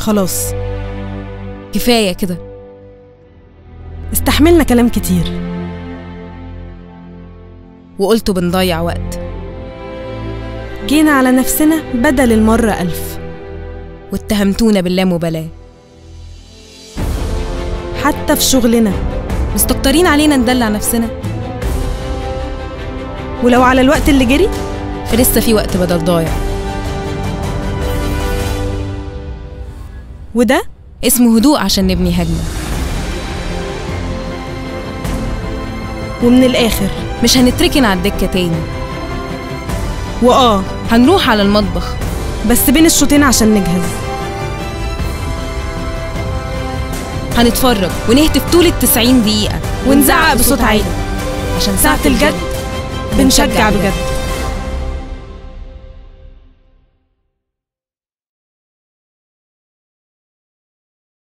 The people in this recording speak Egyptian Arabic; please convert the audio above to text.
خلاص كفاية كده استحملنا كلام كتير وقلتوا بنضيع وقت جينا على نفسنا بدل المرة ألف واتهمتونا باللامبالاة حتى في شغلنا مستكترين علينا ندلع نفسنا ولو على الوقت اللي جري فلسه في وقت بدل ضايع وده اسمه هدوء عشان نبني هجمة ومن الآخر مش هنتركن على الدكة تاني وآه هنروح على المطبخ بس بين الشوطين عشان نجهز هنتفرج ونهتف طول التسعين دقيقة ونزعق بصوت عالي عشان ساعة الجد بنشجع بجد